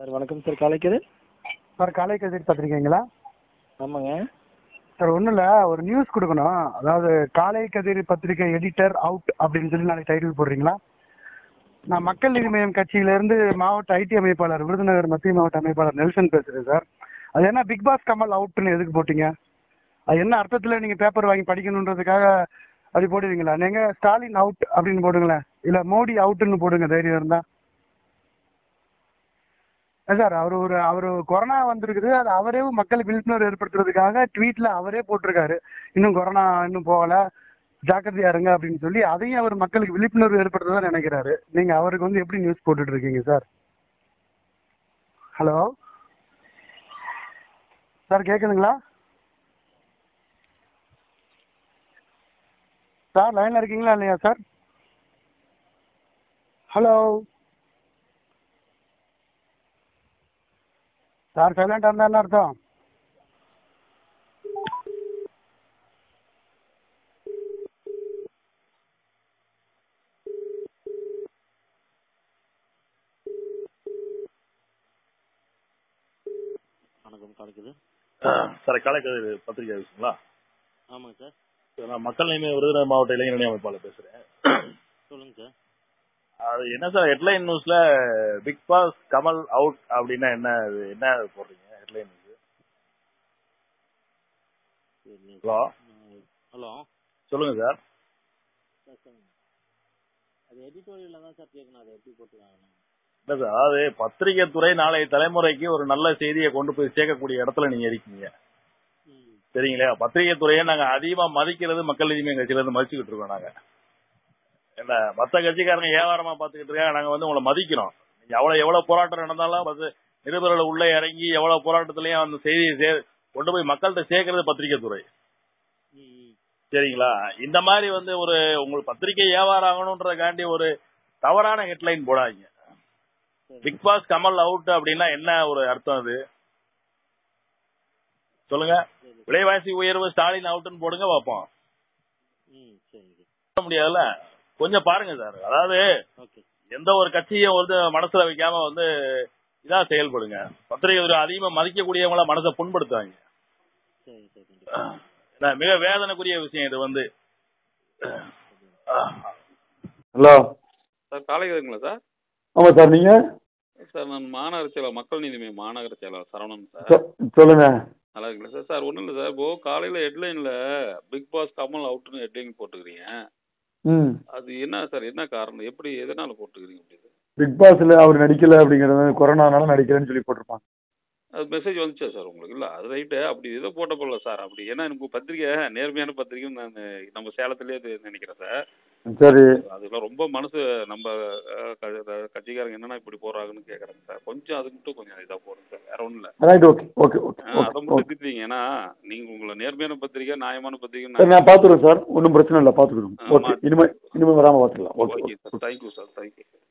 sir வணக்கம் sir காலைக்கது sir காலை கதிர் பத்திரிக்கைங்களா ஆமாங்க சார் ஒன்றும் இல்லை ஒரு நியூஸ் கொடுக்கணும் அதாவது காலை கதிர் பத்திரிக்கை எடிட்டர் அவுட் அப்படின்னு சொல்லி நாளைக்கு டைட்டில் போடுறீங்களா நான் மக்கள் நீதி மய்யம் கட்சியிலேருந்து மாவட்ட ஐடி அமைப்பாளர் விருதுநகர் மத்திய மாவட்ட அமைப்பாளர் நெல்சன் பேசுகிறேன் சார் அது என்ன பிக் பாஸ் கமல் அவுட்னு எதுக்கு போட்டீங்க அது என்ன அர்த்தத்தில் நீங்கள் பேப்பர் வாங்கி படிக்கணுன்றதுக்காக அப்படி போடுவீங்களா நீங்கள் ஸ்டாலின் அவுட் அப்படின்னு போடுங்களேன் இல்லை மோடி அவுட்டுன்னு போடுங்க தைரியம் இருந்தால் சார் அவர் ஒரு அவர் கொரோனா வந்திருக்குது அது அவரே மக்களுக்கு விழிப்புணர்வு ஏற்படுத்துறதுக்காக ட்வீட்ல அவரே போட்டிருக்காரு இன்னும் கொரோனா இன்னும் போகல ஜாக்கிரதையா இருங்க அப்படின்னு சொல்லி அதையும் அவர் மக்களுக்கு விழிப்புணர்வு ஏற்படுத்ததான் நினைக்கிறாரு நீங்க அவருக்கு வந்து எப்படி நியூஸ் போட்டுட்டு இருக்கீங்க சார் ஹலோ சார் கேக்குதுங்களா சார் லைன்ல இருக்கீங்களா இல்லையா சார் ஹலோ சார் சைலண்டா இருந்தா என்ன அர்த்தம் வணக்கம் காலைக்கது சார் கலைக்கதிர் பத்திரிகை ஆஃபீஸுங்களா ஆமாங்க சார் சார், நான் மக்கள் நேமே விருதுநகர் மாவட்ட இளைஞரணி அமைப்பாளர் பேசுறேன் சொல்லுங்க சார் அது என்ன சார் ஹெட்லைன் நியூஸ்ல பிக் பாஸ் கமல் அவுட் அப்படின்னா என்ன அது என்ன அது போடுறீங்க ஹெட்லைன் நியூஸ் சரி ஹலோ ஹலோ சொல்லுங்க சார் சார் சொல்லுங்க அது எடிட்டோரியலில் தான் சார் கேட்கணும் அதை எப்படி போட்டுருக்காங்க இல்ல சார் அதாவது பத்திரிகை துறை நாளைய தலைமுறைக்கு ஒரு நல்ல செய்தியை கொண்டு போய் சேர்க்கக்கூடிய இடத்துல நீங்க இருக்கீங்க ம் சரிங்களா பத்திரிகை துறையை நாங்க அதிகமா மதிக்கிறது மக்கள் நீதிமன்ற கட்சியில இருந்து மதிச்சுக்கிட்டு இருக்கோம் நாங்க என்ன மத்த கட்சிக்காரங்க வியாபாரமா பாத்துக்கிட்டு இருக்காங்க நாங்க வந்து உங்களை மதிக்கிறோம் நீங்க எவ்வளவு எவ்வளவு போராட்டம் நடந்தாலும் அது நிருபர்கள் உள்ள இறங்கி எவ்வளவு போராட்டத்திலயும் அந்த செய்தியை சே- கொண்டு போய் மக்கள்கிட்ட சேர்க்கறது பத்திரிகை துறை ம் ம் சரிங்களா இந்த மாதிரி வந்து ஒரு உங்களுக்கு பத்திரிகை வியாபாரம் ஆகணுன்றதுக்காண்டி ஒரு தவறான ஹெட்லைன் போடாதீங்க சரி பிக் பாஸ் கமல் அவுட் அப்படின்னா என்ன ஒரு அர்த்தம் அது சொல்லுங்க சரி விலைவாசி உயர்வு ஸ்டாலின் அவுட்னு போடுங்க பார்ப்போம் ம் சரிங்க சொல்ல முடியாதுல்ல கொஞ்சம் பாருங்க சார் அதாவது ஓகே எந்த ஒரு கட்சியும் வந்து மனசுல வைக்காம வந்து இதா செயல்படுங்க பத்திரிகை துறை அதிகமா மதிக்கக்கூடியவங்கள மனசை புண்படுத்துவாங்க சரி சரி கண்டிப்பா ஏன்னா, மிக வேதனைக்குரிய விஷயம் இது வந்து ஹலோ சார் காலைக்குதுங்களா சார் ஆமாம் சார் நீங்கள் சார் நான் மாநகர செயலர் மக்கள் நீதி மையம் மாநகர செயலர் சரவணன் சார் சொ- சொல்லுங்க நல்லா இருக்குல்ல சார் சார் ஒன்றும் இல்லை சார் இப்போ காலையில் ஹெட்லைனில் பிக் பாஸ் கமல் அவுட்னு ஹெட்லைன் போட்டுக்கிறீங்க ம் அது என்ன சார் என்ன காரணம் எப்படி எதனால போட்டுக்கிறீங்க அப்படி பிக் பாஸ்ல அவர் நடிக்கல அப்படிங்கிறது கொரோனானால நடிக்கலன்னு சொல்லி போட்டிருப்பாங்க அது மெசேஜ் வந்துச்சா சார் உங்களுக்கு இல்லை அது ரைட்டு அப்படி இதை போட்ட போல சார் அப்படி ஏன்னா எனக்கு பத்திரிக்கை நேர்மையான பத்திரிக்கைன்னு நான் நம்ம சேலத்திலே இது நினைக்கிறேன் சார் சரி அதெல்லாம் ரொம்ப மனசு நம்ம அஹ், க- கட்சிக்காரங்க என்னன்னா இப்படி போடுறாங்கன்னு கேட்குறாங்க சார் கொஞ்சம் அது மட்டும் கொஞ்சம் இதாக போடுங்க சார் வேற ஒன்றும் இல்லை ரைட் ஓகே ஓகே ஓகே ஆ, அதை ஓகே மட்டும் ஓகே திட்டுறீங்க ஏன்னா நீங்க உங்களை நேர்மையான பத்திரிக்கை நியாயமான பத்திரிக்கை சார் நான் பார்த்துருவேன் சார் ஒன்றும் பிரச்சனை இல்லை பார்த்துக்கிறோம் ஆ, ஓகே மாத்தி- இனிமே இனிமே வராமல் பார்த்துக்கலாம் okay okay sir thank you sir thank you